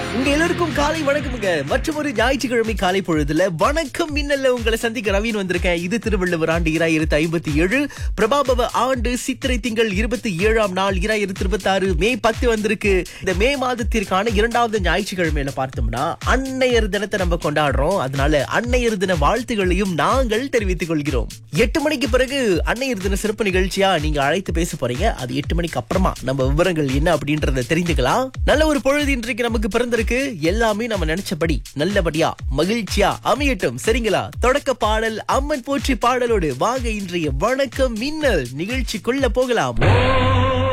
உங்க எல்லாருக்கும் காலை வணக்கமுங்க மற்றும் ஒரு ஞாயிற்றுக்கிழமை காலை பொழுதுல வணக்கம் மின்னல்ல உங்களை சந்திக்க ரவீன் வந்திருக்கேன் இது திருவள்ளுவர் ஆண்டு இராயிரத்து ஐம்பத்தி ஏழு பிரபாபவ ஆண்டு சித்திரை திங்கள் இருபத்தி ஏழாம் நாள் இராயிரத்து இருபத்தி ஆறு மே பத்து வந்திருக்கு இந்த மே மாதத்திற்கான இரண்டாவது ஞாயிற்றுக்கிழமையில பார்த்தோம்னா அன்னையர் தினத்தை நம்ம கொண்டாடுறோம் அதனால அன்னையர் தின வாழ்த்துகளையும் நாங்கள் தெரிவித்துக் கொள்கிறோம் எட்டு மணிக்கு பிறகு அன்னையர் தின சிறப்பு நிகழ்ச்சியா நீங்க அழைத்து பேச போறீங்க அது எட்டு மணிக்கு அப்புறமா நம்ம விவரங்கள் என்ன அப்படின்றத தெரிந்துக்கலாம் நல்ல ஒரு பொழுது இன்றைக்கு நமக்கு பிறந்திருக்கு எல்லாமே நம்ம நினைச்சபடி நல்லபடியா மகிழ்ச்சியா அமையட்டும் சரிங்களா தொடக்க பாடல் அம்மன் போற்றி பாடலோடு வாங்க இன்றைய வணக்கம் மின்னல் நிகழ்ச்சிக்குள்ள போகலாம்